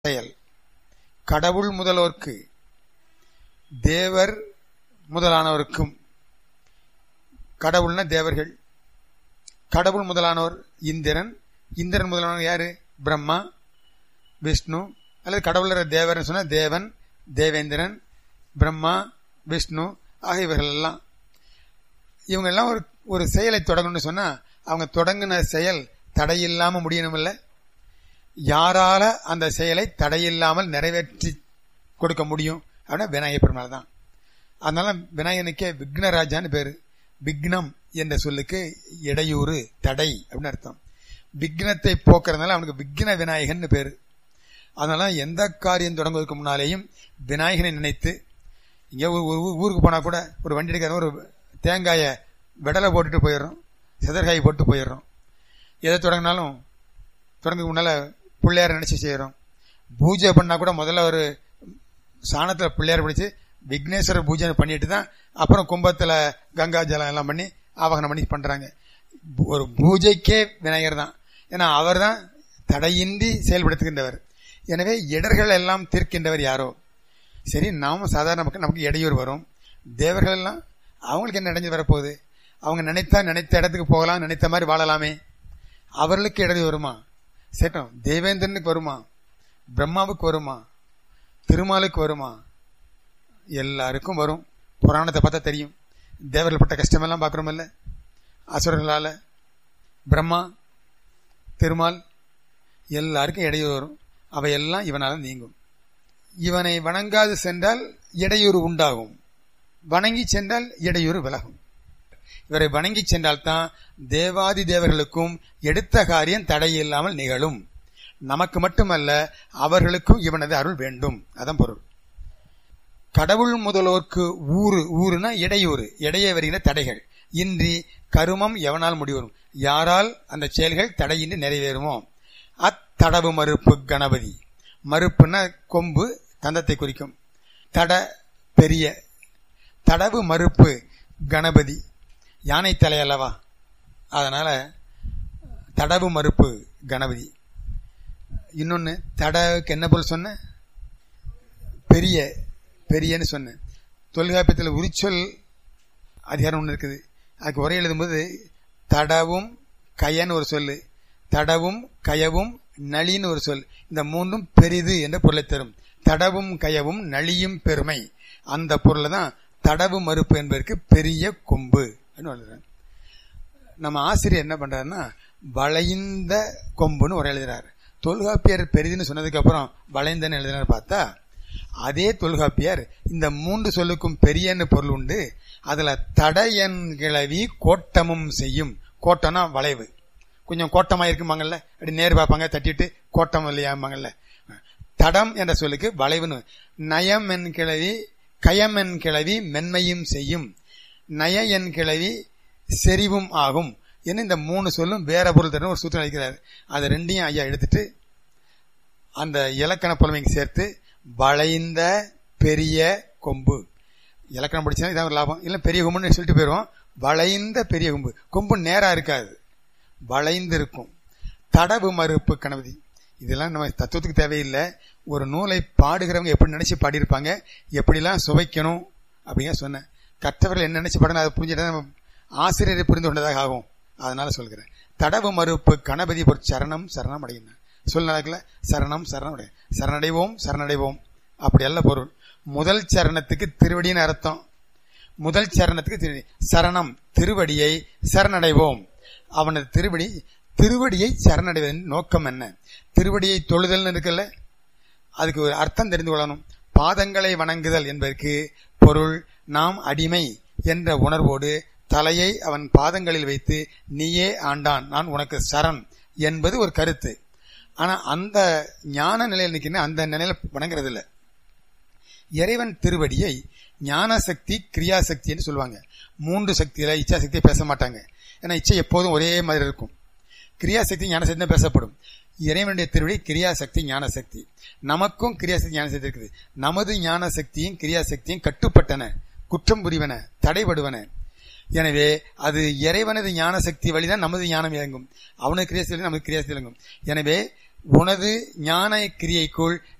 செயல் கடவுள் முதலோர்க்கு தேவர் முதலானவருக்கும் கடவுள்னா தேவர்கள் கடவுள் முதலானவர் இந்திரன் இந்திரன் முதலானவர் யாரு பிரம்மா விஷ்ணு அல்லது கடவுளர் தேவர்னு சொன்னா தேவன் தேவேந்திரன் பிரம்மா விஷ்ணு ஆகியவர்கள் எல்லாம் இவங்க எல்லாம் ஒரு ஒரு செயலை தொடங்கணும்னு சொன்னா அவங்க தொடங்கின செயல் தடையில்லாம முடியணுமில்ல யாரால அந்த செயலை தடையில்லாமல் நிறைவேற்றி கொடுக்க முடியும் அப்படின்னா விநாயகர் பெருமாள் தான் அதனால விநாயகனுக்கே விக்னராஜான்னு பேரு விக்னம் என்ற சொல்லுக்கு இடையூறு தடை அப்படின்னு அர்த்தம் விக்னத்தை போக்குறதுனால அவனுக்கு விக்ன விநாயகன் பேரு அதனால எந்த காரியம் தொடங்குவதற்கு முன்னாலேயும் விநாயகனை நினைத்து இங்கே ஒரு ஊருக்கு போனா கூட ஒரு வண்டி எடுக்கிற ஒரு தேங்காயை விடலை போட்டுட்டு போயிடுறோம் செதற்காய் போட்டு போயிடுறோம் எதை தொடங்கினாலும் தொடங்க முன்னால பிள்ளையார நினைச்சு செய்யறோம் பூஜை பண்ணா கூட முதல்ல ஒரு சாணத்துல பிள்ளையார் பிடிச்சு விக்னேஸ்வரர் பூஜை பண்ணிட்டு தான் அப்புறம் கும்பத்துல கங்கா ஜலம் எல்லாம் பண்ணி ஆவாகனம் பண்ணி பண்றாங்க ஒரு பூஜைக்கே விநாயகர் தான் ஏன்னா அவர் தான் தடையின்றி செயல்படுத்துகின்றவர் எனவே இடர்கள் எல்லாம் தீர்க்கின்றவர் யாரோ சரி நாம சாதாரண மக்கள் நமக்கு இடையூறு வரும் தேவர்கள் எல்லாம் அவங்களுக்கு என்ன இடைஞ்சு வரப்போகுது அவங்க நினைத்தா நினைத்த இடத்துக்கு போகலாம் நினைத்த மாதிரி வாழலாமே அவர்களுக்கு இடைஞ்சு வருமா சேட்டம் தேவேந்திரனுக்கு வருமா பிரம்மாவுக்கு வருமா திருமாலுக்கு வருமா எல்லாருக்கும் வரும் புராணத்தை பார்த்தா தெரியும் தேவர்கள் பட்ட கஷ்டமெல்லாம் பார்க்குறோமில்ல அசுரர்களால பிரம்மா திருமால் எல்லாருக்கும் இடையூறு வரும் அவையெல்லாம் இவனால நீங்கும் இவனை வணங்காது சென்றால் இடையூறு உண்டாகும் வணங்கி சென்றால் இடையூறு விலகும் இவரை வணங்கி சென்றால்தான் தேவாதி தேவர்களுக்கும் எடுத்த காரியம் தடையில்லாமல் நிகழும் நமக்கு மட்டுமல்ல அவர்களுக்கும் இவனது அருள் வேண்டும் அதான் பொருள் கடவுள் முதல்வோர்க்கு ஊரு ஊருனா இடையூறு இடையே வருகிற தடைகள் இன்றி கருமம் எவனால் முடிவரும் யாரால் அந்த செயல்கள் தடையின்றி நிறைவேறுமோ அத்தடவு மறுப்பு கணபதி மறுப்புன்னா கொம்பு தந்தத்தை குறிக்கும் தட பெரிய தடவு மறுப்பு கணபதி யானை தலை அல்லவா அதனால தடவு மறுப்பு கணபதி இன்னொன்னு தடவுக்கு என்ன போல் சொன்ன பெரிய பெரியன்னு சொன்னேன் தொல்காப்பியத்தில் உரிச்சொல் அதிகாரம் ஒன்று இருக்குது அதுக்கு உரை எழுதும்போது தடவும் கயன்னு ஒரு சொல்லு தடவும் கயவும் நளின்னு ஒரு சொல் இந்த மூன்றும் பெரிது என்ற பொருளை தரும் தடவும் கயவும் நளியும் பெருமை அந்த பொருளை தான் தடவு மறுப்பு என்பதற்கு பெரிய கொம்பு நம்ம ஆசிரியர் என்ன பண்றாருன்னா வளைந்த கொம்புன்னு ஒரு எழுதுறாரு தொல்காப்பியர் பெரிதுன்னு சொன்னதுக்கு அப்புறம் வளைந்தன்னு எழுதினார் பார்த்தா அதே தொல்காப்பியர் இந்த மூன்று சொல்லுக்கும் பெரியன்னு பொருள் உண்டு அதுல தடையன் கிளவி கோட்டமும் செய்யும் கோட்டம்னா வளைவு கொஞ்சம் கோட்டமா இருக்குமாங்கல்ல அப்படி நேர் பார்ப்பாங்க தட்டிட்டு கோட்டம் இல்லையாமாங்கல்ல தடம் என்ற சொல்லுக்கு வளைவுன்னு நயம் என் கிளவி கயம் என் கிளவி மென்மையும் செய்யும் நய என் கிளவி செறிவும் ஆகும் என்ன இந்த மூணு சொல்லும் வேற பொருள் தரும் ஒரு சூத்திரம் அளிக்கிறார் அதை ரெண்டையும் ஐயா எடுத்துட்டு அந்த இலக்கண புலமைக்கு சேர்த்து வளைந்த பெரிய கொம்பு இலக்கணம் படிச்சா இதான் ஒரு லாபம் இல்லை பெரிய கொம்புன்னு சொல்லிட்டு போயிடுவோம் வளைந்த பெரிய கொம்பு கொம்பு நேரா இருக்காது வளைந்து இருக்கும் தடவு மறுப்பு கணபதி இதெல்லாம் நம்ம தத்துவத்துக்கு தேவையில்லை ஒரு நூலை பாடுகிறவங்க எப்படி நினைச்சு பாடியிருப்பாங்க எப்படிலாம் சுவைக்கணும் அப்படிங்க சொன்னேன் கற்றவர்கள் என்ன நினைச்சு பாடணும் அதை புரிஞ்சுட்டா நம்ம ஆசிரியரை புரிந்து கொண்டதாக ஆகும் அதனால சொல்கிறேன் தடவு மறுப்பு கணபதி பொறு சரணம் சரணம் அடையின சொல் நடக்கல சரணம் சரணம் அடைய சரணடைவோம் சரணடைவோம் அப்படி அல்ல பொருள் முதல் சரணத்துக்கு திருவடின்னு அர்த்தம் முதல் சரணத்துக்கு திருவடி சரணம் திருவடியை சரணடைவோம் அவனது திருவடி திருவடியை சரணடைவதன் நோக்கம் என்ன திருவடியை தொழுதல்னு இருக்குல்ல அதுக்கு ஒரு அர்த்தம் தெரிந்து கொள்ளணும் பாதங்களை வணங்குதல் என்பதற்கு பொருள் நாம் அடிமை என்ற உணர்வோடு தலையை அவன் பாதங்களில் வைத்து நீயே ஆண்டான் நான் உனக்கு சரண் என்பது ஒரு கருத்து ஆனா அந்த ஞான நிலையில் நிற்கிற அந்த நிலையில வணங்குறது இல்லை இறைவன் திருவடியை ஞான சக்தி கிரியா சக்தின்னு சொல்லுவாங்க மூன்று சக்தியில இச்சா சக்தியை பேச மாட்டாங்க ஏன்னா இச்சை எப்போதும் ஒரே மாதிரி இருக்கும் கிரியா சக்தி ஞான சக்தி தான் பேசப்படும் இறைவனுடைய திருவடி கிரியா சக்தி ஞான சக்தி நமக்கும் கிரியா சக்தி ஞான சக்தி இருக்குது நமது ஞான சக்தியும் கிரியா சக்தியும் கட்டுப்பட்டன குற்றம் புரிவன தடைபடுவன எனவே அது இறைவனது ஞான சக்தி வழிதான் நமது ஞானம் இயங்கும் அவனுக்கு கிரியாசக்தி நமக்கு கிரியாசக்தி இயங்கும் எனவே உனது ஞான கிரியைக்குள்